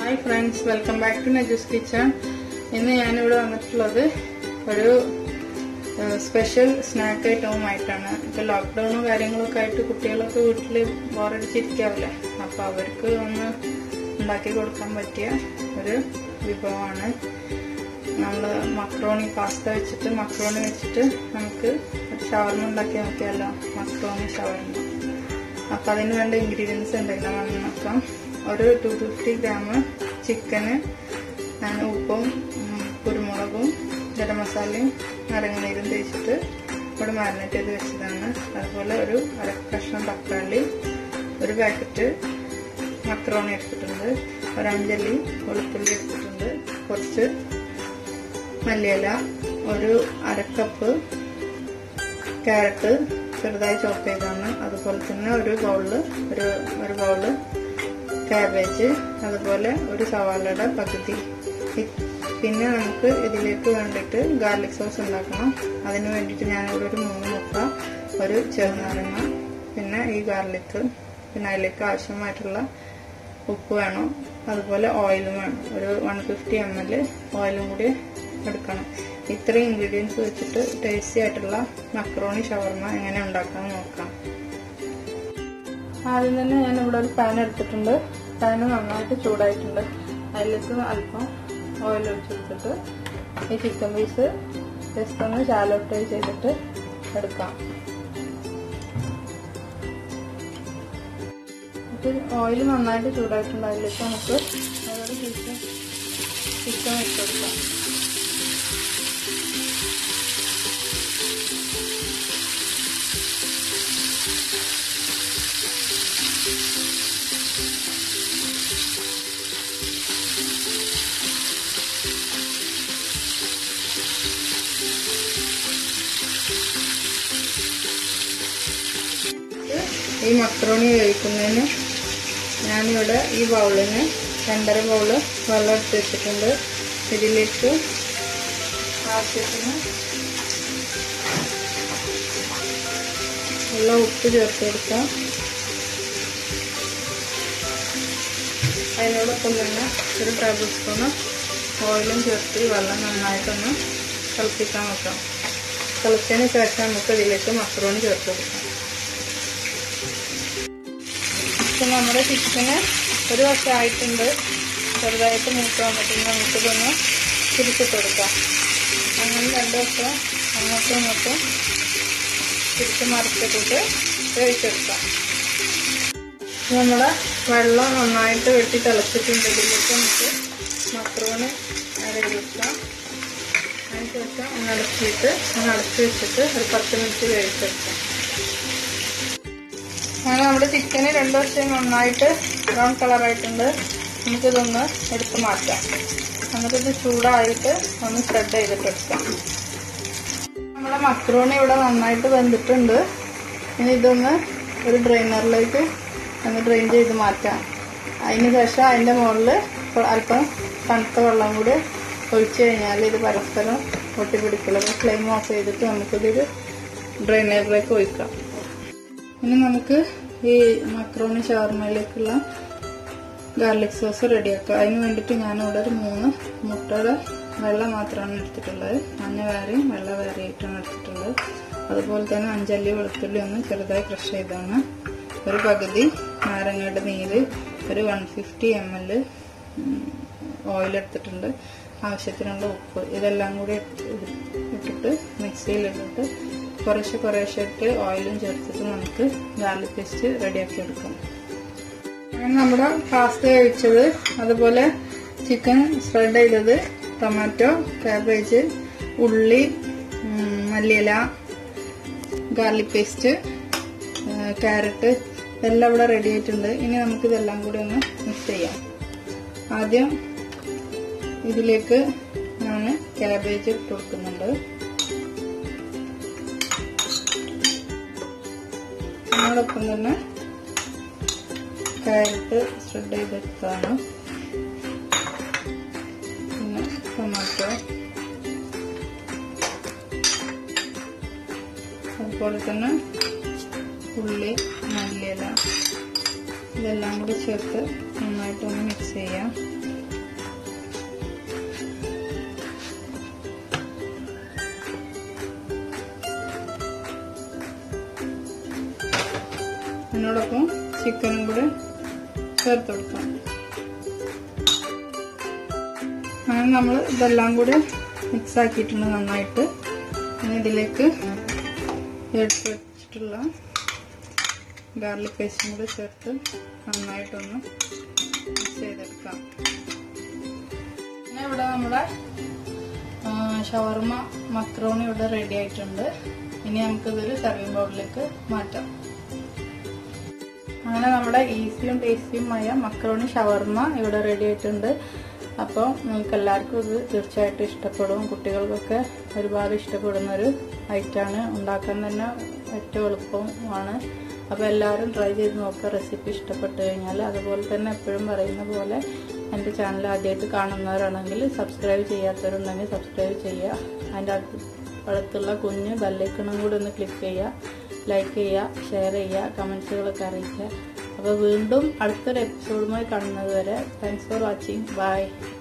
hi friends welcome back to Naju's kitchen ഇന്ന് ഞാനിവിടെ വന്നിട്ടുള്ളത് ഒരു സ്പെഷ്യൽ സ്നാക്ക് ഐറ്റവുമായിട്ടാണ് ഇപ്പോൾ ലോക്ക്ഡൗണും കാര്യങ്ങളൊക്കെ ആയിട്ട് കുട്ടികളൊക്കെ വീട്ടിൽ ബോറടിച്ചിരിക്കാവില്ലേ അപ്പോൾ അവർക്ക് ഒന്ന് ഉണ്ടാക്കി കൊടുക്കാൻ പറ്റിയ ഒരു വിഭവമാണ് നമ്മൾ മക്രോണി പാസ്ത വെച്ചിട്ട് മക്രോണി വെച്ചിട്ട് നമുക്ക് ഷവർമ ഉണ്ടാക്കി നോക്കിയാലോ മക്രോണി ഷവർമ അപ്പം അതിന് വേണ്ട ഇൻഗ്രീഡിയൻസ് എന്തെങ്കിലും നോക്കാം ഒരു ടു ഫിഫ്റ്റി ഗ്രാം ചിക്കന് ഞാൻ ഉപ്പും ഉം, കുരുമുളകും ഗരം മസാലയും നാരങ്ങനീരും തേച്ചിട്ട് ഇവിടെ മാരിനേറ്റ് ചെയ്ത് വെച്ചതാണ് അതുപോലെ ഒരു അര കഷ്ണം തക്കാളി ഒരു പാക്കറ്റ് മക്രോണി എടുത്തിട്ടുണ്ട് ഒരു അഞ്ചല്ലി വെളുത്തുള്ളി എടുത്തിട്ടുണ്ട് കുറച്ച് മല്ലിയില ഒരു അരക്കപ്പ് ക്യാരറ്റ് ചെറുതായി ചോപ്പ് ചെയ്താണ് അതുപോലെ തന്നെ ഒരു ബൗളില് ഒരു ഒരു ബൗള് കാബേജ് അതുപോലെ ഒരു സവാളയുടെ പകുതി ഇ- പിന്നെ നമുക്ക് ഇതിലേക്ക് വേണ്ടിയിട്ട് ഗാർലിക് സോസ് ഉണ്ടാക്കണം അതിന് വേണ്ടിയിട്ട് ഞാനിവിടെ ഒരു മൂന്ന് മുട്ട ഒരു ചെറുനാരങ്ങ പിന്നെ ഈ ഗാർലിക് പിന്നെ അതിലേക്ക് ആവശ്യമായിട്ടുള്ള ഉപ്പ് വേണം അതുപോലെ ഓയിലും വേണം ഒരു വൺ ഫിഫ്റ്റി എം എൽ ഓയിലും കൂടി എടുക്കണം ഇത്രയും ഇൻഗ്രീഡിയൻസ് വെച്ചിട്ട് ടേസ്റ്റി ആയിട്ടുള്ള മക്രോണി ഷവർമ എങ്ങനെ ഉണ്ടാക്കാൻ നോക്കാം ആദ്യം തന്നെ ഞാൻ ഇവിടെ ഒരു പാൻ എടുത്തിട്ടുണ്ട് പാന് നന്നായിട്ട് ചൂടായിട്ടുണ്ട് അതിലേക്ക് അല്പം ഓയിൽ ഒഴിച്ചെടുത്തിട്ട് ഈ ചിക്കൻ പീസ് ജസ്റ്റ് ഒന്ന് ശാലോ ഫ്രൈ ചെയ്തിട്ട് എടുക്കാം ഓയിൽ നന്നായിട്ട് ചൂടായിട്ടുണ്ട് അതിലേക്ക് നമുക്ക് ഓരോ പീസ് ചിക്കൻ വെച്ചെടുക്കാം ഈ മക്രോണി വേവിക്കുന്നതിന് ഞാനിവിടെ ഈ ബൗളിന് രണ്ടര ബൗള് വെള്ളം എടുത്ത് വെച്ചിട്ടുണ്ട് ഇതിലേക്ക് ആവശ്യത്തിന് ഉള്ള ഉപ്പ് ചേർത്ത് കൊടുക്കാം അതിനോടൊപ്പം തന്നെ ഒരു ടേബിൾ സ്പൂണ് ഓയിലും ചേർത്ത് ഈ വെള്ളം നന്നായിട്ടൊന്ന് തിളപ്പിക്കാൻ വെക്കാം തിളച്ചതിന് ശേഷം നമുക്ക് ഇതിലേക്ക് മക്രോണി ചേർത്ത് കൊടുക്കാം ഇപ്പം നമ്മുടെ ചിക്കന് ഒരു വർഷമായിട്ടുണ്ട് ചെറുതായിട്ട് മൂത്ത് വന്നിട്ടുണ്ട് നമുക്കിതൊന്ന് തിരിച്ചിട്ട് കൊടുക്കാം അങ്ങനെ രണ്ട് വർഷം അങ്ങോട്ടും ഇങ്ങോട്ടും തിരിച്ച് മറിച്ചിട്ടിട്ട് വേവിച്ചെടുക്കാം നമ്മുടെ വെള്ളം നന്നായിട്ട് വെട്ടി തിളച്ചിട്ടുണ്ട് ഇതിലേക്ക് നമുക്ക് മക്രോണ് ആഡ് ചെയ്ത് വെക്കാം അതിനുശേഷം ഒന്ന് അടച്ചിട്ട് ഒന്ന് അടച്ചു വെച്ചിട്ട് ഒരു പത്ത് മിനിറ്റ് വേവിച്ചെടുക്കാം അങ്ങനെ നമ്മുടെ ചിക്കന് രണ്ട് വർഷം നന്നായിട്ട് ബ്രൗൺ കളറായിട്ടുണ്ട് നമുക്കിതൊന്ന് എടുത്ത് മാറ്റാം നമുക്കിത് ചൂടായിട്ട് ഒന്ന് സ്പ്രെഡ് ചെയ്തിട്ട് എടുക്കാം നമ്മളെ മക്രോണി ഇവിടെ നന്നായിട്ട് വെന്തിട്ടുണ്ട് ഇനി ഇതൊന്ന് ഒരു ഡ്രെയിനറിലേക്ക് ഒന്ന് ഡ്രെയിൻ ചെയ്ത് മാറ്റാം അതിന് ശേഷം അതിൻ്റെ മുകളിൽ അല്പം തണുത്ത വെള്ളം കൂടി ഒഴിച്ചു കഴിഞ്ഞാൽ ഇത് പരസ്പരം ഒട്ടിപ്പിടിക്കില്ല അപ്പോൾ ഫ്ലെയിം ഓഫ് ചെയ്തിട്ട് നമുക്കിതൊരു ഡ്രെയിനറിലേക്ക് ഒഴിക്കാം ഇനി നമുക്ക് ഈ മക്രോണി ഷവർമയിലേക്കുള്ള ഗാർലിക് സോസ് റെഡിയാക്കാം അതിന് വേണ്ടിയിട്ട് ഞാനിവിടെ ഒരു മൂന്ന് മുട്ടയുടെ വെള്ള മാത്രമാണ് എടുത്തിട്ടുള്ളത് മഞ്ഞ വേറെയും വെള്ള വേറെ ആയിട്ടാണ് എടുത്തിട്ടുള്ളത് അതുപോലെ തന്നെ അഞ്ചല്ലി വെളുത്തുള്ളി ഒന്ന് ചെറുതായി ക്രഷ് ചെയ്താണ് ഒരു പകുതി നാരങ്ങയുടെ നീര് ഒരു one fifty M L oil എടുത്തിട്ടുണ്ട് ആവശ്യത്തിനുള്ള ഉപ്പ് ഇതെല്ലാം കൂടി ഇട്ടിട്ട് മിക്സിയിലിട്ടിട്ട് കുറേശ്ശെ കുറേശ്ശെ ഇട്ട് ഓയിലും ചേർത്തിട്ട് നമുക്ക് ഗാർലിക് പേസ്റ്റ് റെഡിയാക്കി എടുക്കാം അങ്ങനെ നമ്മുടെ പാസ്ത കഴിച്ചത് അതുപോലെ ചിക്കൻ സ്പ്രെഡ് ചെയ്തത് ടൊമാറ്റോ കാബേജ് ഉള്ളി ഉം, മല്ലിയില ഗാർലിക് പേസ്റ്റ് ക്യാരറ്റ് ഇതെല്ലാം ഇവിടെ റെഡി ആയിട്ടുണ്ട് ഇനി നമുക്ക് ഇതെല്ലാം കൂടി ഒന്ന് മിക്സ് ചെയ്യാം ആദ്യം ഇതിലേക്ക് ഞാൻ കാബേജ് ഇട്ട് കൊടുക്കുന്നുണ്ട് അതിനോടൊപ്പം തന്നെ ക്യാരറ്റ് സ്പ്രെഡ് ചെയ്തെടുത്തതാണ് പിന്നെ ടൊമാറ്റോ അതുപോലെ തന്നെ ഉള്ളി മല്ലിയില ഇതെല്ലാം കൂടി ചേർത്ത് നന്നായിട്ടൊന്ന് മിക്സ് ചെയ്യാം അതിനോടൊപ്പം ചിക്കനും കൂടെ ചേർത്ത് കൊടുക്കാം അങ്ങനെ നമ്മൾ ഇതെല്ലാം കൂടി മിക്സ് ആക്കിയിട്ടുണ്ട് നന്നായിട്ട് ഇനി ഇതിലേക്ക് എടുത്ത് വെച്ചിട്ടുള്ള ഗാർലിക് പേസ്റ്റും കൂടി ചേർത്ത് നന്നായിട്ടൊന്ന് മിക്സ് ചെയ്തെടുക്കാം പിന്നെ ഇവിടെ നമ്മുടെ ഷവർമ മക്രോണി ഇവിടെ റെഡി ആയിട്ടുണ്ട് ഇനി നമുക്കിതൊരു സർവിംഗ് ബൗളിലേക്ക് മാറ്റാം അങ്ങനെ നമ്മുടെ ഈസിയും ടേസ്റ്റിയുമായ മക്രോണി ഷവർമ ഇവിടെ റെഡി ആയിട്ടുണ്ട് അപ്പോൾ നിങ്ങൾക്ക് എല്ലാവർക്കും ഇത് തീർച്ചയായിട്ടും ഇഷ്ടപ്പെടും കുട്ടികൾക്കൊക്കെ ഒരുപാട് ഇഷ്ടപ്പെടുന്ന ഒരു ഐറ്റമാണ് ഉണ്ടാക്കാൻ തന്നെ ഏറ്റവും എളുപ്പമാണ് അപ്പോൾ എല്ലാവരും ട്രൈ ചെയ്ത് നോക്കുക റെസിപ്പി ഇഷ്ടപ്പെട്ട് കഴിഞ്ഞാൽ അതുപോലെ തന്നെ എപ്പോഴും പറയുന്ന പോലെ എൻ്റെ ചാനൽ ആദ്യമായിട്ട് കാണുന്നവരാണെങ്കിൽ സബ്സ്ക്രൈബ് ചെയ്യാത്തവരുണ്ടെങ്കിൽ സബ്സ്ക്രൈബ് ചെയ്യുക അതിൻ്റെ അടുത്തുള്ള കുഞ്ഞ് ബെല്ലൈക്കണും കൂടി ഒന്ന് ക്ലിക്ക് ചെയ്യുക ലൈക്ക് ചെയ്യുക ഷെയർ ചെയ്യുക കമൻസുകളൊക്കെ അറിയിക്കുക അപ്പോൾ വീണ്ടും അടുത്തൊരു എപ്പിസോഡുമായി കാണുന്നത് വരെ താങ്ക്സ് ഫോർ വാച്ചിങ് ബൈ